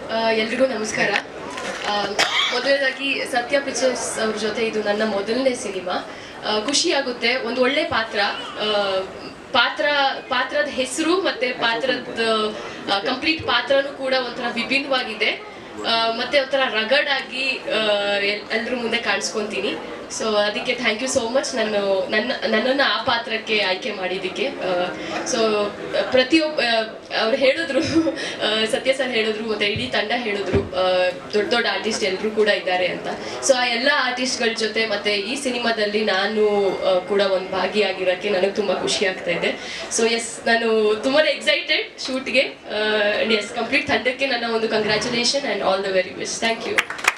ಆ, ಎಲ್ರಿಗೂ ನಮಸ್ಕಾರ ಆ, ಮೊದಲನೇದಾಗಿ ಸತ್ಯ ಪಿಕ್ಚರ್ಸ್ ಅವ್ರ ಜೊತೆ ಇದು ನನ್ನ ಮೊದಲನೇ ಸಿನಿಮಾ ಆ, ಖುಷಿ ಆಗುತ್ತೆ ಒಂದು ಒಳ್ಳೆ ಪಾತ್ರ ಆ, ಪಾತ್ರ ಪಾತ್ರದ ಹೆಸರು ಮತ್ತೆ ಪಾತ್ರದ ಕಂಪ್ಲೀಟ್ ಪಾತ್ರನೂ ಕೂಡ ಒಂಥರ ವಿಭಿನ್ನವಾಗಿದೆ ಆ, ಮತ್ತೆ ಒಂಥರ ರಗಡ್ ಆಗಿ ಎಲ್ಲರ ಮುಂದೆ ಕಾಣಿಸ್ಕೊಂತೀನಿ ಸೊ ಅದಕ್ಕೆ ಥ್ಯಾಂಕ್ ಯು ಸೋ ಮಚ್ ನಾನು ನನ್ನ ನನ್ನನ್ನು ಆ ಪಾತ್ರಕ್ಕೆ ಆಯ್ಕೆ ಮಾಡಿದ್ದಕ್ಕೆ ಸೊ ಪ್ರತಿಯೊಬ್ಬ ಅವ್ರು ಹೇಳಿದ್ರು ಆ, ಸತ್ಯ ಸರ್ ಹೇಳಿದ್ರು ಮತ್ತೆ ಇಡೀ ತಂಡ ಹೇಳಿದ್ರು ಆ, ದೊಡ್ಡ ದೊಡ್ಡ ಆರ್ಟಿಸ್ಟ್ ಎಲ್ಲರೂ ಕೂಡ ಇದ್ದಾರೆ ಅಂತ ಸೊ ಆ ಎಲ್ಲ ಆರ್ಟಿಸ್ಟ್ಗಳ ಜೊತೆ ಮತ್ತೆ ಈ ಸಿನಿಮಾದಲ್ಲಿ ನಾನು ಆ, ಕೂಡ ಒಂದು ಭಾಗಿಯಾಗಿರೋಕ್ಕೆ ನನಗೆ ತುಂಬ ಖುಷಿ ಆಗ್ತಾ ಇದೆ ಸೊ ಎಸ್ ನಾನು ತುಂಬಾ ಎಕ್ಸೈಟೆಡ್ ಶೂಟ್ಗೆ ಎಸ್ ಕಂಪ್ಲೀಟ್ ತಂಡಕ್ಕೆ ನನ್ನ ಒಂದು congratulation and all the very best thank you